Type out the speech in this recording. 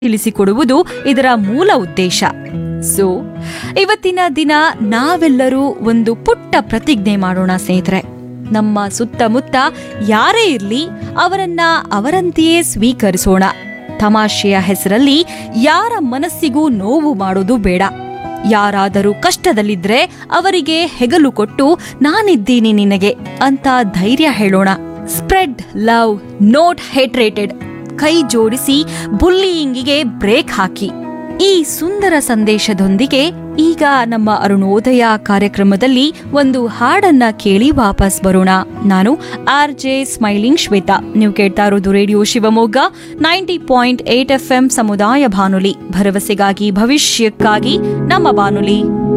ತಿಳಿಸಿಕೊಡುವುದು ಇದರ ಮೂಲ ಉದ್ದೇಶ ಸೊ ಇವತ್ತಿನ ದಿನ ನಾವೆಲ್ಲರೂ ಒಂದು ಪುಟ್ಟ ಪ್ರತಿಜ್ಞೆ ಮಾಡೋಣ ಸ್ನೇಹಿತರೆ ನಮ್ಮ ಸುತ್ತಮುತ್ತ ಯಾರೇ ಇರಲಿ ಅವರನ್ನ ಅವರಂತೆಯೇ ಸ್ವೀಕರಿಸೋಣ ತಮಾಷೆಯ ಹೆಸರಲ್ಲಿ ಯಾರ ಮನಸ್ಸಿಗೂ ನೋವು ಮಾಡೋದು ಬೇಡ ಯಾರಾದರೂ ಕಷ್ಟದಲ್ಲಿದ್ರೆ ಅವರಿಗೆ ಹೆಗಲು ಕೊಟ್ಟು ನಾನಿದ್ದೀನಿ ನಿನಗೆ ಅಂತ ಧೈರ್ಯ ಹೇಳೋಣ ಸ್ಪ್ರೆಡ್ ಲವ್ ನೋಟ್ ಹೇಟ್ರೇಟೆಡ್ ಕೈ ಜೋಡಿಸಿ ಬುಲ್ಲಿಯಿಂಗಿಗೆ ಬ್ರೇಕ್ ಹಾಕಿ ಈ ಸುಂದರ ಸಂದೇಶದೊಂದಿಗೆ ಈಗ ನಮ್ಮ ಅರುಣೋದಯ ಕಾರ್ಯಕ್ರಮದಲ್ಲಿ ಒಂದು ಹಾಡನ್ನ ಕೇಳಿ ವಾಪಸ್ ಬರೋಣ ನಾನು ಆರ್ ಜೆ ಸ್ಮೈಲಿಂಗ್ ಶ್ವೇತಾ ನೀವು ಕೇಳ್ತಾ ಇರೋದು radio Shivamogga ninety point eight F M ಸಮುದಾಯ ಬಾನುಲಿ ಭರವಸೆಗಾಗಿ ಭವಿಷ್ಯಕ್ಕಾಗಿ ನಮ್ಮ ಬಾನುಲಿ